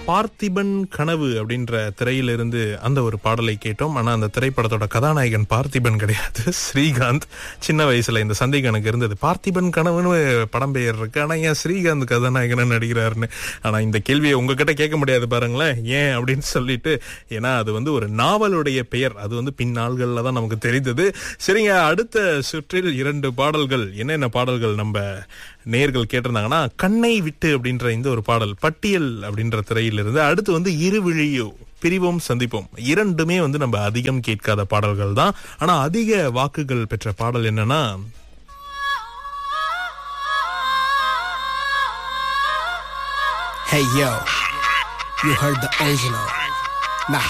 பார்த்திபன் கனவு அப்படின்ற திரையிலிருந்து அந்த ஒரு பாடலை கேட்டோம் ஆனா அந்த திரைப்படத்தோட கதாநாயகன் பார்த்திபன் கிடையாது ஸ்ரீகாந்த் சின்ன வயசுல இந்த சந்தேகம் எனக்கு இருந்தது பார்த்திபன் கனவுன்னு படம் பெயர் இருக்கு ஆனா ஏன் ஸ்ரீகாந்த் கதாநாயகன் நடிக்கிறாருன்னு ஆனா இந்த கேள்வியை உங்ககிட்ட கேட்க முடியாது பாருங்களேன் ஏன் அப்படின்னு சொல்லிட்டு ஏன்னா அது வந்து ஒரு நாவலுடைய பெயர் அது வந்து பின்னாள்கள்ல தான் நமக்கு தெரிந்தது சரிங்க அடுத்த சுற்றில் இரண்டு பாடல்கள் என்னென்ன பாடல்கள் நம்ம நேர்கள் கேட்டிருந்தாங்கன்னா கண்ணை விட்டு அப்படின்ற இந்த ஒரு பாடல் பட்டியல் அப்படின்ற திரையிலிருந்து அடுத்து வந்து இருவிழியோ பிரிவோம் சந்திப்போம் இரண்டுமே வந்து நம்ம அதிகம் கேட்காத பாடல்கள் தான் ஆனா அதிக வாக்குகள் பெற்ற பாடல் என்னன்னா Hey yo, you heard the original.